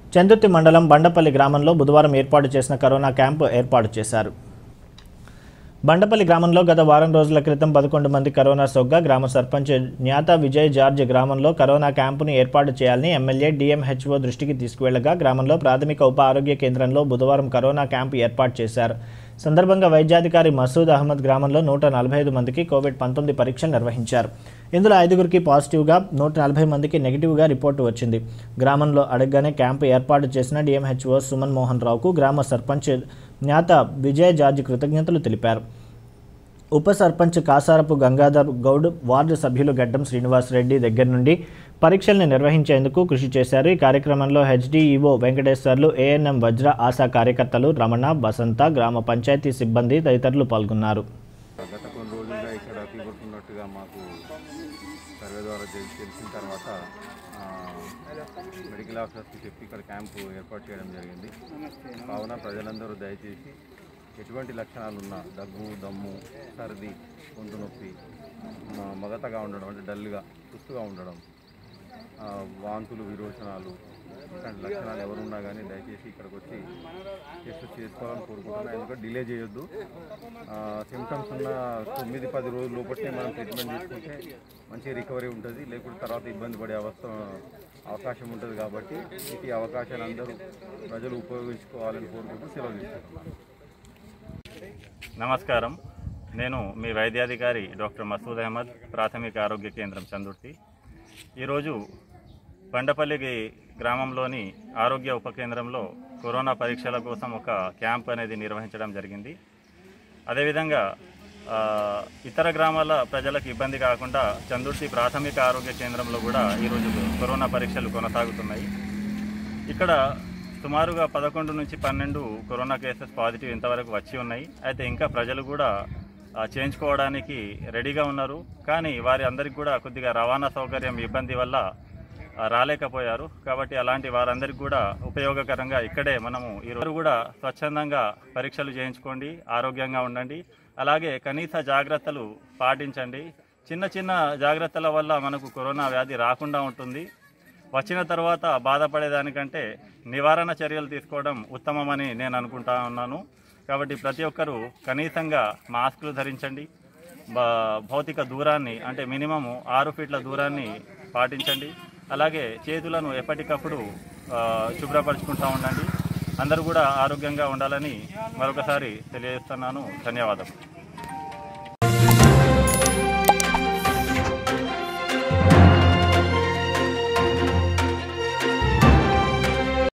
చందుర్తి మండలం బండపల్లి గ్రామంలో బుధవారం ఏర్పాటు చేసిన కరోనా క్యాంపు ఏర్పాటు చేశారు బండపల్లి గ్రామంలో గత వారం రోజుల క్రితం పదకొండు మంది కరోనా సోగ్గా గ్రామ సర్పంచ్ జ్ఞాత విజయ్ జార్జ్ గ్రామంలో కరోనా క్యాంపును ఏర్పాటు చేయాలని ఎమ్మెల్యే డిఎంహెచ్ఓ దృష్టికి తీసుకువెళ్లగా గ్రామంలో ప్రాథమిక ఉప ఆరోగ్య కేంద్రంలో బుధవారం కరోనా క్యాంపు ఏర్పాటు చేశారు సందర్భంగా వైద్యాధికారి మసూద్ అహ్మద్ గ్రామంలో నూట నలభై ఐదు మందికి కోవిడ్ పంతొమ్మిది పరీక్షలు నిర్వహించారు ఇందులో ఐదుగురికి పాజిటివ్గా నూట నలభై మందికి నెగిటివ్గా రిపోర్టు వచ్చింది గ్రామంలో అడగగానే క్యాంపు ఏర్పాటు చేసిన డిఎంహెచ్ఓ సుమన్ మోహన్ రావుకు గ్రామ సర్పంచ్ జ్ఞాత విజయ్ జార్జ్ కృతజ్ఞతలు తెలిపారు ఉప సర్పంచ్ కాసారపు గంగాధర్ గౌడ్ వార్డు సభ్యులు గడ్డం శ్రీనివాస్ రెడ్డి దగ్గర నుండి పరీక్షల్ని నిర్వహించేందుకు కృషి చేశారు ఈ కార్యక్రమంలో హెచ్డిఈఓ వెంకటేశ్వర్లు ఏఎన్ఎం వజ్ర ఆశా కార్యకర్తలు రమణ బసంత గ్రామ పంచాయతీ సిబ్బంది తదితరులు పాల్గొన్నారు గత కొన్ని రోజులుగా ఇక్కడ ఫీవర్ ఉన్నట్టుగా మాకు సర్వే ద్వారా తెలి- తెలిసిన తర్వాత ఆ, మెడికల్ ఆఫీసర్స్కి చెప్పి ఇక్కడ క్యాంపు ఏర్పాటు చేయడం జరిగింది కావున ప్రజలందరూ దయచేసి ఎటువంటి లక్షణాలు ఉన్నా దగ్గు దమ్ము సర్ది గొంతు నొప్పి మ- మగతగా ఉండడం అంటే డల్గా సుస్తుగా ఉండడం ఆ, వాంతులు విరోచనాలు ఇట్లాంటి లక్షణాలు ఎవరున్నా కానీ దయచేసి ఇక్కడికి వచ్చి టెస్ట్ చేసుకోవాలని కోరుకుంటున్నాను ఎందుకంటే డిలే చేయొద్దు సిమ్టమ్స్ ఉన్న తొమ్మిది పది రోజుల లోపట్నే మనం ట్రీట్మెంట్ తీసుకుంటే మంచి రికవరీ ఉంటుంది లేకుంటే తర్వాత ఇబ్బంది పడే అవస్థ అవకాశం ఉంటుంది కాబట్టి ఈ అవకాశాన్ని అందరూ ప్రజలు ఉపయోగించుకోవాలని కోరుకుంటూ సెలవు తీసుకుంటున్నాను నమస్కారం నేను మీ వైద్యాధికారి డాక్టర్ మసూద్ అహ్మద్ ప్రాథమిక ఆరోగ్య కేంద్రం చందుర్తి ఈరోజు బండపల్లి గ్రామంలోని ఆరోగ్య ఉప కేంద్రంలో కరోనా పరీక్షల కోసం ఒక క్యాంప్ అనేది నిర్వహించడం జరిగింది అదేవిధంగా ఆ, ఇతర గ్రామాల ప్రజలకు ఇబ్బంది కాకుండా చందుర్తి ప్రాథమిక ఆరోగ్య కేంద్రంలో కూడా ఈరోజు కరోనా పరీక్షలు కొనసాగుతున్నాయి ఇక్కడ సుమారుగా పదకొండు నుంచి పన్నెండు కరోనా కేసెస్ పాజిటివ్ ఇంతవరకు వచ్చి ఉన్నాయి అయితే ఇంకా ప్రజలు కూడా ఆ, చేయించుకోవడానికి రెడీగా ఉన్నారు కానీ వారి అందరికి కూడా కొద్దిగా రవాణా సౌకర్యం ఇబ్బంది వల్ల ఆ, రాలేకపోయారు కాబట్టి అలాంటి వారందరికీ కూడా ఉపయోగకరంగా ఇక్కడే మనము ఈరోజు కూడా స్వచ్ఛందంగా పరీక్షలు చేయించుకోండి ఆరోగ్యంగా ఉండండి అలాగే కనీస జాగ్రత్తలు పాటించండి చిన్న చిన్న జాగ్రత్తల వల్ల మనకు కరోనా వ్యాధి రాకుండా ఉంటుంది వచ్చిన తర్వాత బాధపడేదానికంటే నివారణ చర్యలు తీసుకోవడం ఉత్తమమని నేను అనుకుంటా ఉన్నాను కాబట్టి ప్రతి ఒక్కరూ కనీసంగా మాస్కులు ధరించండి బ- భౌతిక దూరాన్ని అంటే మినిమము ఆరు ఫీట్ల దూరాన్ని పాటించండి అలాగే చేతులను ఎప్పటికప్పుడు ఆ, శుభ్రపరచుకుంటూ ఉండండి అందరూ కూడా ఆరోగ్యంగా ఉండాలని మరొకసారి తెలియజేస్తున్నాను ధన్యవాదాలు